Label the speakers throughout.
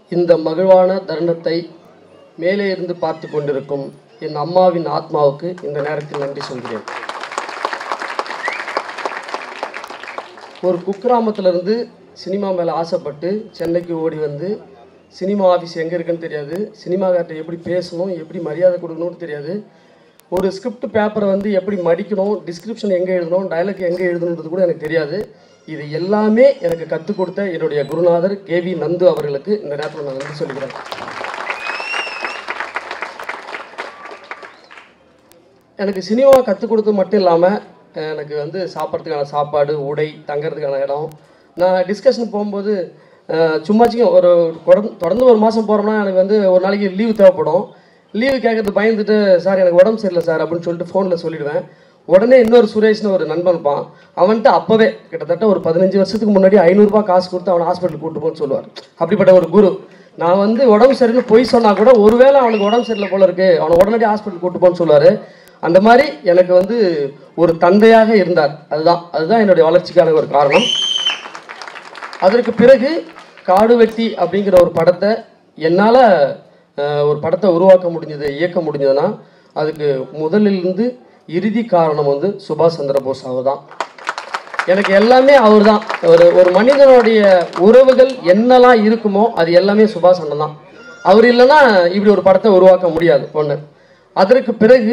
Speaker 1: இந்த மகிழ்வான தருணத்தை மேலே இருந்து பார்த்து கொண்டிருக்கும் என் அம்மாவின் ஆத்மாவுக்கு இந்த நேரத்தில் நன்றி சொல்கிறேன் ஒரு குக்கிராமத்திலிருந்து சினிமா மேலே ஆசைப்பட்டு சென்னைக்கு ஓடி வந்து சினிமா ஆஃபீஸ் எங்கே இருக்குன்னு தெரியாது சினிமாக்கார்ட்ட எப்படி பேசணும் எப்படி மரியாதை கொடுக்கணும்னு தெரியாது ஒரு ஸ்கிரிப்ட் பேப்பரை வந்து எப்படி மடிக்கணும் டிஸ்கிரிப்ஷன் எங்கே எழுதணும் டயலாக் எங்கே எழுதணுன்றது கூட எனக்கு தெரியாது இது எல்லாமே எனக்கு கற்றுக் கொடுத்த என்னுடைய குருநாதர் கேவி நந்து அவர்களுக்கு இந்த நேரத்தில் நான் நன்றி சொல்லிக்கிறேன் எனக்கு சினிமா கற்றுக் கொடுத்தது மட்டும் இல்லாமல் எனக்கு வந்து சாப்பிட்றதுக்கான சாப்பாடு உடை தங்கறதுக்கான இடம் நான் டிஸ்கஷன் போகும்போது அஹ், சும்மாச்சுக்கும் ஒரு தொடர்ந்து தொடர்ந்து ஒரு மாதம் போகிறோம்னா எனக்கு வந்து ஒரு நாளைக்கு லீவு தேவைப்படும் லீவு கேட்கறது பயந்துட்டு சார் எனக்கு உடம்பு சரியில்லை சார் அப்படின்னு சொல்லிட்டு ஃபோனில் சொல்லிடுவேன் உடனே இன்னொரு சுரேஷ்னு ஒரு நண்பன் இருப்பான் அவன்கிட்ட அப்போவே கிட்டத்தட்ட ஒரு பதினஞ்சு வருஷத்துக்கு முன்னாடி ஐநூறுரூபா காசு கொடுத்து அவனை ஹாஸ்பிட்டல் கூட்டு போன்னு சொல்லுவார் அப்படிப்பட்ட ஒரு குரு நான் வந்து உடம்பு சரியில்லை பொய் சொன்னா கூட ஒருவேளை அவனுக்கு உடம்பு சரியில்லை போல இருக்கு அவனை உடனடி ஹாஸ்பிட்டல் கூட்டு போன்னு சொல்லுவார் அந்த மாதிரி எனக்கு வந்து ஒரு தந்தையாக இருந்தார் அதுதான் அதுதான் என்னுடைய வளர்ச்சிக்கான ஒரு காரணம் அதற்கு பிறகு காடு வெட்டி அப்படிங்கிற ஒரு படத்தை என்னால் ஒரு படத்தை உருவாக்க முடிஞ்சது இயக்க முடிஞ்சதுன்னா அதுக்கு முதலிலிருந்து இறுதி காரணம் வந்து சுபாஷ் சந்திர போஸ் அவர் தான் எனக்கு எல்லாமே அவர் தான் ஒரு ஒரு மனிதனுடைய உறவுகள் என்னெல்லாம் இருக்குமோ அது எல்லாமே சுபாஷ் அண்ணன் தான் அவர் இல்லைன்னா இப்படி ஒரு படத்தை உருவாக்க முடியாது ஒன்று அதற்கு பிறகு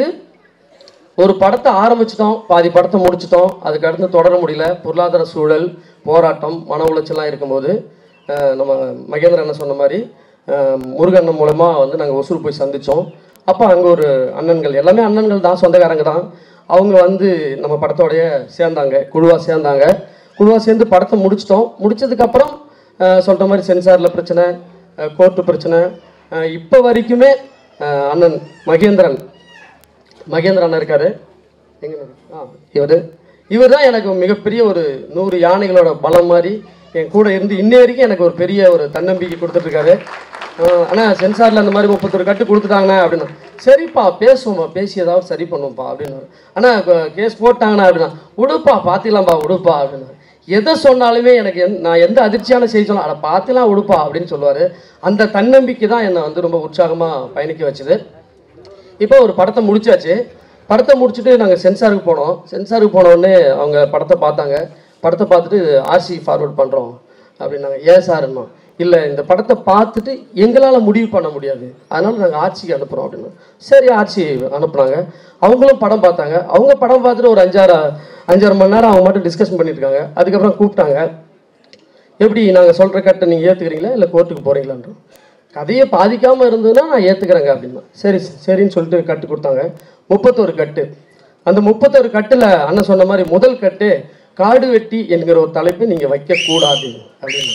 Speaker 1: ஒரு படத்தை ஆரம்பிச்சிட்டோம் பாதி படத்தை முடிச்சிட்டோம் அதுக்கு அடுத்து தொடர முடியல பொருளாதார சூழல் போராட்டம் மன உளைச்சல்லாம் இருக்கும்போது அஹ், நம்ம மகேந்திர அண்ணன் சொன்ன மாதிரி அஹ், முருகண்ணன் மூலமாக வந்து நாங்கள் ஒசூர் போய் சந்தித்தோம் அப்போ அங்கே ஒரு அண்ணன்கள் எல்லாமே அண்ணன்கள் தான் சொந்தக்காரங்க தான் அவங்க வந்து நம்ம படத்தோடைய சேர்ந்தாங்க குழுவாக சேர்ந்தாங்க குழுவாக சேர்ந்து படத்தை முடிச்சிட்டோம் முடிச்சதுக்கப்புறம் சொல்கிற மாதிரி சென்சாரில் பிரச்சனை கோர்ட்டு பிரச்சனை அஹ், இப்போ வரைக்குமே அஹ், அண்ணன் மகேந்திரன் மகேந்திர அண்ணன் இருக்காரு எங்க ஆ இவர் இவர் தான் எனக்கு மிகப்பெரிய ஒரு நூறு யானைகளோட பலம் மாதிரி என் கூட இருந்து இன்னை வரைக்கும் எனக்கு ஒரு பெரிய ஒரு தன்னம்பிக்கை கொடுத்துட்ருக்காரு ஆனால் சென்சாரில் அந்த மாதிரி முப்பத்தொரு கட்டு கொடுத்துட்டாங்கண்ணா அப்படின்னா சரிப்பா பேசுவோம்ப்பா பேசி ஏதாவது சரி பண்ணுவோம்ப்பா அப்படின்னு ஆனால் கேஸ் போட்டாங்கண்ணா அப்படின்னா உடுப்பா பார்த்திலாம்ப்பா உடுப்பா அப்படின்னா எதை சொன்னாலுமே எனக்கு எந் நான் எந்த அதிர்ச்சியான செய்தி சொன்னாலும் அதை பார்த்துலாம் உடுப்பா அப்படின்னு சொல்லுவார் அந்த தன்னம்பிக்கை தான் என்னை வந்து ரொம்ப உற்சாகமாக பயணிக்க வச்சுது இப்போ ஒரு படத்தை முடிச்சாச்சு படத்தை முடிச்சுட்டு நாங்கள் சென்சாருக்கு போனோம் சென்சாருக்கு போன உடனே அவங்க படத்தை பார்த்தாங்க படத்தை பார்த்துட்டு ஆர்சி ஃபார்வர்ட் பண்ணுறோம் அப்படின்னாங்க ஏன் சார்மா இல்லை இந்த படத்தை பார்த்துட்டு எங்களால் முடிவு பண்ண முடியாது அதனால் நாங்கள் ஆர்சிக்கு அனுப்புகிறோம் அப்படின்னு சரி ஆர்சி அனுப்புனாங்க அவங்களும் படம் பார்த்தாங்க அவங்க படம் பார்த்துட்டு ஒரு அஞ்சாறு அஞ்சாறு மணி நேரம் அவங்க மட்டும் டிஸ்கஷன் பண்ணிட்டு இருக்காங்க அதுக்கப்புறம் கூப்பிட்டாங்க எப்படி நாங்கள் சொல்கிற கட்டை நீங்கள் ஏற்றுக்கிறீங்களா இல்லை கோர்ட்டுக்கு போகிறீங்களான்றோம் கதையை பாதிக்காமல் இருந்ததுன்னா நான் ஏற்றுக்கிறேங்க அப்படின்னா சரி சரின்னு சொல்லிட்டு கட்டு கொடுத்தாங்க முப்பத்தோரு கட்டு அந்த முப்பத்தோரு கட்டில் அண்ணன் சொன்ன மாதிரி முதல் கட்டு காடு வெட்டி என்கிற ஒரு தலைப்பை நீங்கள் வைக்கக்கூடாது அப்படின்னு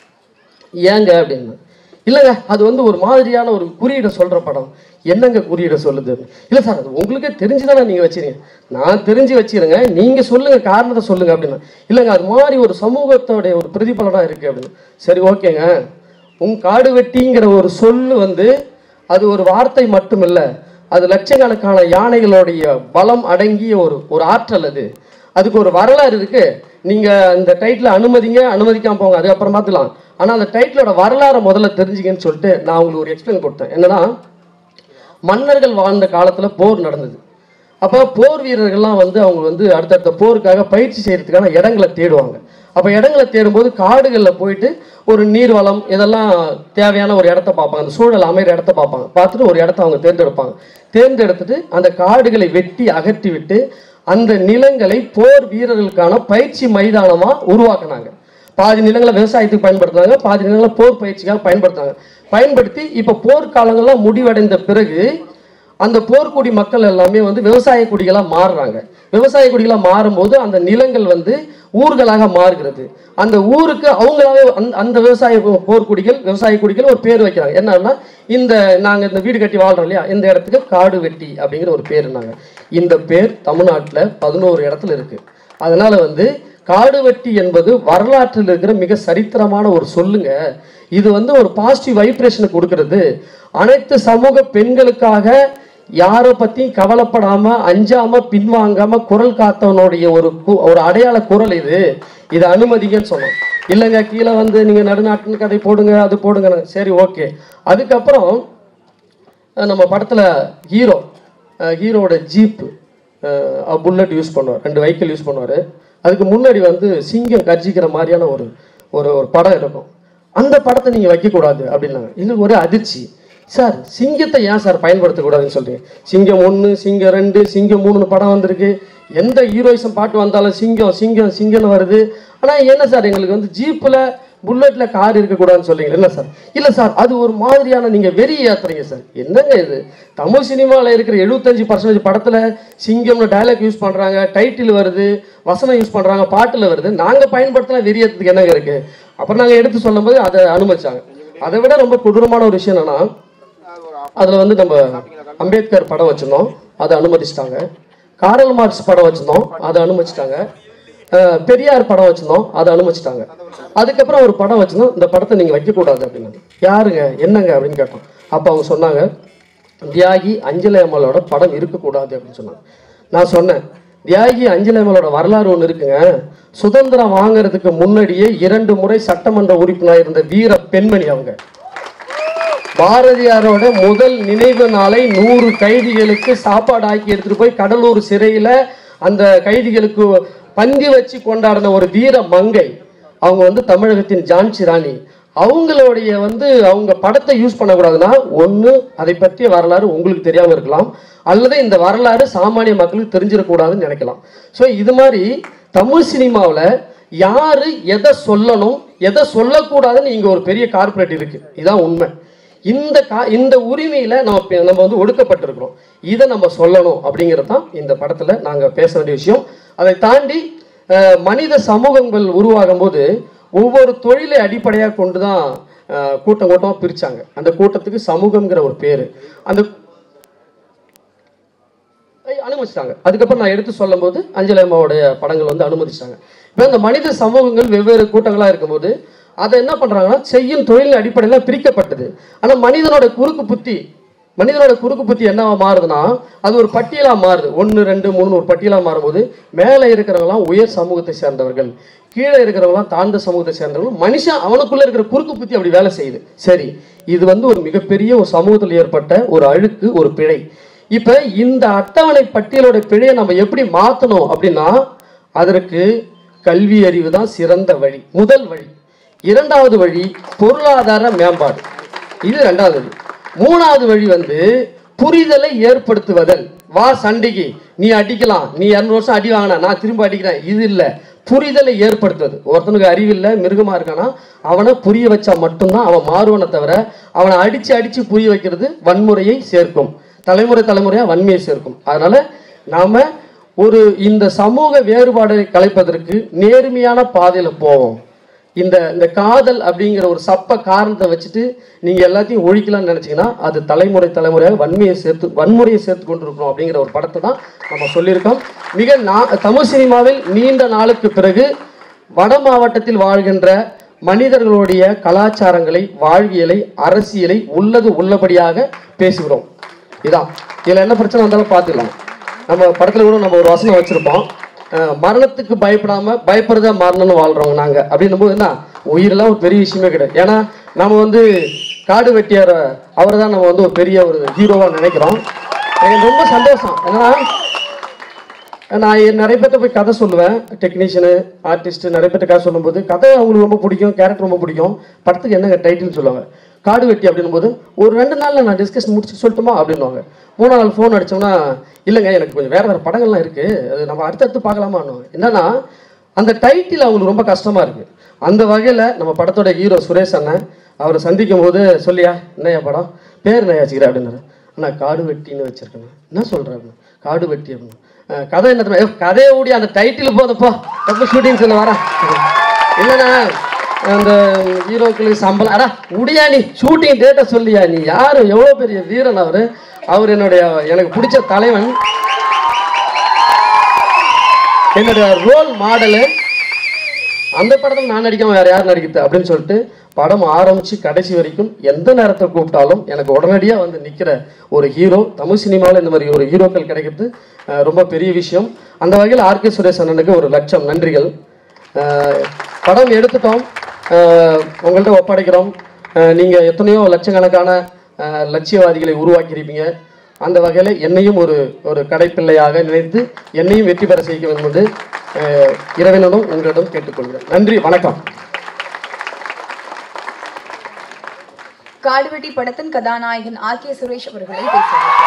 Speaker 1: ஏங்க அப்படின்னு இல்லைங்க அது வந்து ஒரு மாதிரியான ஒரு குறியீடை சொல்கிற படம் என்னங்க குறியீடை சொல்லுது இல்லை சார் அது உங்களுக்கே தெரிஞ்சுதானே நீங்கள் வச்சிருங்க நான் தெரிஞ்சு வச்சிருங்க நீங்கள் சொல்லுங்கள் காரணத்தை சொல்லுங்கள் அப்படின்னு இல்லைங்க அது மாதிரி ஒரு சமூகத்தோடைய ஒரு பிரதிபலனாக இருக்குது அப்படின்னு சரி ஓகேங்க உன் காடு வெட்டிங்கிற ஒரு சொல்லு வந்து அது ஒரு வார்த்தை மட்டும் இல்லை அது லட்சக்கணக்கான யானைகளுடைய பலம் அடங்கிய ஒரு ஒரு ஆற்றல் அது அதுக்கு ஒரு வரலாறு இருக்கு நீங்க இந்த டைட்டில் அனுமதிங்க அனுமதிக்காம போங்க அதுக்கப்புறம் பார்த்துக்கலாம் ஆனா அந்த டைட்டிலோட வரலாறை முதல்ல தெரிஞ்சுங்கன்னு சொல்லிட்டு நான் உங்களுக்கு ஒரு எக்ஸ்பிளைன் கொடுத்தேன் என்னன்னா மன்னர்கள் வாழ்ந்த காலத்துல போர் நடந்தது அப்போ போர் வீரர்கள்லாம் வந்து அவங்க வந்து அடுத்தடுத்த போருக்காக பயிற்சி செய்யறதுக்கான இடங்களை தேடுவாங்க அப்போ இடங்களை தேடும்போது காடுகளில் போயிட்டு ஒரு நீர்வளம் இதெல்லாம் தேவையான ஒரு இடத்த பார்ப்பாங்க அந்த சூழல் அமைகிற இடத்த பார்ப்பாங்க பார்த்துட்டு ஒரு இடத்த அவங்க தேர்ந்தெடுப்பாங்க தேர்ந்தெடுத்துட்டு அந்த காடுகளை வெட்டி அகற்றி விட்டு அந்த நிலங்களை போர் வீரர்களுக்கான பயிற்சி மைதானமா உருவாக்குனாங்க பாதி நிலங்களை விவசாயத்துக்கு பயன்படுத்துனாங்க பாதி நிலங்களை போர் பயிற்சிக்காக பயன்படுத்துனாங்க பயன்படுத்தி இப்போ போர்க்காலங்கள்லாம் முடிவடைந்த பிறகு அந்த போர்க்குடி மக்கள் எல்லாமே வந்து விவசாய குடிகளாக மாறுறாங்க விவசாய குடிகளாக மாறும்போது அந்த நிலங்கள் வந்து ஊர்களாக மாறுகிறது அந்த ஊருக்கு அவங்களாவே அந்த அந்த விவசாய போர்க்குடிகள் விவசாய குடிகள் ஒரு பேர் வைக்கிறாங்க என்னன்னா இந்த நாங்கள் இந்த வீடு கட்டி வாழ்றோம் இல்லையா இந்த இடத்துக்கு காடு வெட்டி அப்படிங்கிற ஒரு பேருனாங்க இந்த பேர் தமிழ்நாட்டில் பதினோரு இடத்துல இருக்கு அதனால வந்து காடு வெட்டி என்பது வரலாற்றில் இருக்கிற மிக சரித்திரமான ஒரு சொல்லுங்க இது வந்து ஒரு பாசிட்டிவ் வைப்ரேஷனை கொடுக்கிறது அனைத்து சமூக பெண்களுக்காக யாரை பத்தியும் கவலைப்படாம அஞ்சாம பின்வாங்காம குரல் காத்தவனுடைய ஒரு கு- ஒரு அடையாள குரல் இது இதை அனுமதிங்கன்னு சொன்னோம் இல்லைங்க கீழே வந்து நீங்க நடுநாட்டின் கதை போடுங்க அது போடுங்க சரி ஓகே அதுக்கப்புறம் அஹ் நம்ம படத்தில் ஹீரோ ஹீரோவோட ஜீப்பு புல்லட் யூஸ் பண்ணுவார் ரெண்டு வெஹிக்கிள் யூஸ் பண்ணுவார் அதுக்கு முன்னாடி வந்து சிங்கம் கர்ஜிக்கிற மாதிரியான ஒரு ஒரு ஒரு படம் இருக்கும் அந்த படத்தை நீங்கள் வைக்கக்கூடாது அப்படின்னாங்க எங்களுக்கு ஒரே அதிர்ச்சி சார் சிங்கத்தை ஏன் சார் பயன்படுத்தக்கூடாதுன்னு சொல்றீங்க சிங்கம் ஒன்று சிங்கம் ரெண்டு சிங்கம் மூணுன்னு படம் வந்திருக்கு எந்த ஹீரோயிசம் பாட்டு வந்தாலும் சிங்கம் சிங்கம் சிங்கம்னு வருது ஆனால் என்ன சார் எங்களுக்கு வந்து ஜீப்பில் புல்லட்ல கார் இருக்கக்கூடாதுன்னு சொல்றீங்க என்ன சார் இல்ல சார் அது ஒரு மாதிரியான நீங்க வெறி ஏத்துறீங்க சார் என்னங்க இது தமிழ் சினிமாவில் இருக்கிற எழுபத்தஞ்சு பர்சன்டேஜ் படத்துல சிங்கம்னு டயலாக் யூஸ் பண்றாங்க டைட்டில் வருது வசனம் யூஸ் பண்றாங்க பாட்டுல வருது நாங்க பயன்படுத்தின வெறி ஏத்துறதுக்கு என்னங்க இருக்கு அப்புறம் நாங்க எடுத்து சொல்லும்போது அதை அனுமதிச்சாங்க அதை விட ரொம்ப கொடூரமான ஒரு விஷயம் என்னன்னா அதுல வந்து நம்ம அம்பேத்கர் படம் வச்சிருந்தோம் அதை அனுமதிச்சிட்டாங்க காரல் மார்க்ஸ் படம் வச்சிருந்தோம் அதை அனுமதிச்சிட்டாங்க அஹ் பெரியார் படம் வச்சிருந்தோம் அதை அனுமதிச்சிட்டாங்க அதுக்கப்புறம் ஒரு படம் வச்சிருந்தோம் இந்த படத்தை நீங்க வைக்கக்கூடாது அப்படின்னு யாருங்க என்னங்க அப்படின்னு கேட்டோம் அப்போ அவங்க சொன்னாங்க தியாகி அஞ்சலி அம்மலோட படம் இருக்கக்கூடாது அப்படின்னு சொன்னாங்க நான் சொன்னேன் தியாகி அஞ்சலி அம்மலோட வரலாறு ஒன்று இருக்குங்க சுதந்திரம் வாங்குறதுக்கு முன்னாடியே இரண்டு முறை சட்டமன்ற உறுப்பினர் இருந்த வீர பெண்மணி அவங்க பாரதியாரோட முதல் நினைவு நாளை நூறு கைதிகளுக்கு சாப்பாடு ஆக்கி எடுத்துட்டு போய் கடலூர் சிறையில அந்த கைதிகளுக்கு பந்தி வச்சு கொண்டாடின ஒரு வீர மங்கை அவங்க வந்து தமிழகத்தின் ஜான்சி ராணி அவங்களுடைய வந்து அவங்க படத்தை யூஸ் பண்ணக்கூடாதுன்னா ஒன்று அதை பற்றிய வரலாறு உங்களுக்கு தெரியாமல் இருக்கலாம் அல்லது இந்த வரலாறு சாமானிய மக்களுக்கு தெரிஞ்சிடக்கூடாதுன்னு நினைக்கலாம் ஸோ இது மாதிரி தமிழ் சினிமாவில் யாரு எதை சொல்லணும் எதை சொல்லக்கூடாதுன்னு இங்கே ஒரு பெரிய கார்ப்பரேட் இருக்கு இதான் உண்மை இந்த கா இந்த உரிமையில நம்ம பே- நம்ம வந்து ஒடுக்கப்பட்டிருக்கிறோம் இதை நம்ம சொல்லணும் அப்படிங்கிறது தான் இந்த படத்துல நாங்க பேச வேண்டிய விஷயம் அதை தாண்டி அஹ், மனித சமூகங்கள் உருவாகும் போது ஒவ்வொரு தொழிலை அடிப்படையாக கொண்டு தான் அஹ், கூட்டம் கூட்டமாக பிரிச்சாங்க அந்த கூட்டத்துக்கு சமூகம்ங்கிற ஒரு பேரு அந்த ஐ- அனுமதிச்சிட்டாங்க அதுக்கப்புறம் நான் எடுத்து சொல்லும்போது அஞ்சலி அம்மாவுடைய படங்கள் வந்து அனுமதிச்சிட்டாங்க இப்போ இந்த மனித சமூகங்கள் வெவ்வேறு கூட்டங்களாக இருக்கும்போது அதை என்ன பண்ணுறாங்கன்னா செய்யும் தொழில் அடிப்படையில் பிரிக்கப்பட்டது ஆனால் மனிதனோட குறுக்கு புத்தி மனிதனோட குறுக்கு புத்தி என்னவா மாறுதுன்னா அது ஒரு பட்டியலாக மாறுது ஒன்று ரெண்டு மூணு ஒரு பட்டியலாக மாறும்போது மேலே இருக்கிறவங்களாம் உயர் சமூகத்தை சேர்ந்தவர்கள் கீழே இருக்கிறவங்களாம் தாழ்ந்த சமூகத்தை சேர்ந்தவர்கள் மனுஷன் அவனுக்குள்ள இருக்கிற குறுக்கு புத்தி அப்படி வேலை செய்யுது சரி இது வந்து ஒரு மிகப்பெரிய ஒரு சமூகத்தில் ஏற்பட்ட ஒரு அழுக்கு ஒரு பிழை இப்ப இந்த அட்டவணை பட்டியலோட பிழையை நம்ம எப்படி மாத்தணும் அப்படின்னா அதற்கு கல்வி அறிவு தான் சிறந்த வழி முதல் வழி இரண்டாவது வழி பொருளாதார மேம்பாடு இது ரெண்டாவது வழி மூணாவது வழி வந்து புரிதலை ஏற்படுத்துவதல் வா சண்டைக்கு நீ அடிக்கலாம் நீ இரநூறு வருஷம் அடி வாங்கினா நான் திரும்ப அடிக்கிறேன் இது இல்லை புரிதலை ஏற்படுத்துவது ஒருத்தனுக்கு அறிவில்லை மிருகமா இருக்கானா அவனை புரிய வச்சா மட்டும்தான் அவன் மாறுவனை தவிர அவனை அடிச்சு அடிச்சு புரிய வைக்கிறது வன்முறையை சேர்க்கும் தலைமுறை தலைமுறையா வன்மையை சேர்க்கும் அதனால நாம ஒரு இந்த சமூக வேறுபாடை கலைப்பதற்கு நேர்மையான பாதையில போவோம் இந்த இந்த காதல் அப்படிங்கிற ஒரு சப்ப காரணத்தை வச்சுட்டு நீங்க எல்லாத்தையும் ஒழிக்கலாம்னு நினைச்சீங்கன்னா அது தலைமுறை தலைமுறையாக வன்மையை சேர்த்து வன்முறையை சேர்த்து கொண்டிருக்கணும் அப்படிங்கிற ஒரு படத்தை தான் நம்ம சொல்லியிருக்கோம் மிக நா தமிழ் சினிமாவில் நீண்ட நாளுக்கு பிறகு வட மாவட்டத்தில் வாழ்கின்ற மனிதர்களுடைய கலாச்சாரங்களை வாழ்வியலை அரசியலை உள்ளது உள்ளபடியாக பேசுகிறோம் இதான் இதுல என்ன பிரச்சனை வந்தாலும் பார்த்துக்கலாம் நம்ம படத்துல கூட நம்ம ஒரு வசனம் வச்சிருப்போம் அஹ் மரணத்துக்கு பயப்படாம பயப்படுறத மரணம்னு வாழ்றவங்க நாங்க அப்படின்னும் போது என்ன உயிரெல்லாம் ஒரு பெரிய விஷயமே கிடையாது ஏன்னா நம்ம வந்து காடு வெட்டியார அவரை தான் நம்ம வந்து ஒரு பெரிய ஒரு ஹீரோவா நினைக்கிறோம் எனக்கு ரொம்ப சந்தோஷம் என்னன்னா நான் எ- நிறைய பேர்ட்ட போய் கதை சொல்லுவேன் டெக்னீஷியனு ஆர்டிஸ்ட் நிறைய பேர்ட்ட கதை சொல்லும்போது கதை அவங்களுக்கு ரொம்ப பிடிக்கும் கேரக்டர் ரொம்ப பிடிக்கும் படத்துக்கு என்னங்க டைட்டில் சொல்லுவாங்க காடு வெட்டி அப்படின்னும் போது ஒரு ரெண்டு நாள்ல நான் டிஸ்கஷன் முடிச்சு சொல்லட்டுமா அப்படின்னுவாங்க மூணாவது நாள் ஃபோன் அடிச்சோம்னா இல்லைங்க எனக்கு கொஞ்சம் வேற வேற படங்கள்லாம் இருக்கு அது நம்ம அடுத்தடுத்து பார்க்கலாமான்னு என்னன்னா அந்த டைட்டில் அவங்களுக்கு ரொம்ப கஷ்டமா இருக்கு அந்த வகையில நம்ம படத்தோட ஹீரோ சுரேஷ் அண்ணன் அவரை சந்திக்கும் போது சொல்லியா என்னையா படம் பேர் என்ன வச்சுக்கிற அப்படின்னாரு அண்ணா காடு வெட்டின்னு வச்சிருக்கேன் என்ன சொல்றேன் அப்படின்னு காடு வெட்டி அப்படின்னு அஹ் கதை என்ன தெரியுமா? ஏய், கதையை ஓடி அந்த டைட்டில் போதப்பா ரொம்ப ஷூட்டிங் சொல்ல வரேன் இல்லைண்ணா அந்த ஹீரோக்களுக்கு சம்பளம் அடா உடியா நீ ஷூட்டிங் டேட்டை சொல்லியா நீ யாரு எவ்வளோ பெரிய வீரன் அவரு அவர் என்னுடைய எனக்கு பிடிச்ச தலைவன் என்னுடைய ரோல் மாடலு அந்த படத்தில் நான் நடிக்காம வேற யார் நடிக்கிறது அப்படின்னு சொல்லிட்டு படம் ஆரம்பிச்சு கடைசி வரைக்கும் எந்த நேரத்தை கூப்பிட்டாலும் எனக்கு உடனடியாக வந்து நிற்கிற ஒரு ஹீரோ தமிழ் சினிமாவில் இந்த மாதிரி ஒரு ஹீரோக்கள் கிடைக்கிறது அஹ், ரொம்ப பெரிய விஷயம் அந்த வகையில் ஆர்கே சுரேஷ் அண்ணனுக்கு ஒரு லட்சம் நன்றிகள் அஹ், படம் எடுத்துட்டோம் அஹ், உங்கள்ட்ட ஒப்படைக்கிறோம் அஹ், நீங்க எத்தனையோ லட்சக்கணக்கான அஹ், லட்சியவாதிகளை உருவாக்கியிருப்பீங்க அந்த வகையில் என்னையும் ஒரு ஒரு கடைப்பிள்ளையாக நினைத்து என்னையும் வெற்றி பெற செய்ய வேண்டும் என்று அஹ், இறைவனிடம் உங்களிடம் கேட்டுக்கொள்கிறேன் நன்றி வணக்கம்
Speaker 2: காடுவெட்டி படத்தின் கதாநாயகன் ஆர் கே சுரேஷ் அவர்களை பேசுகிறார்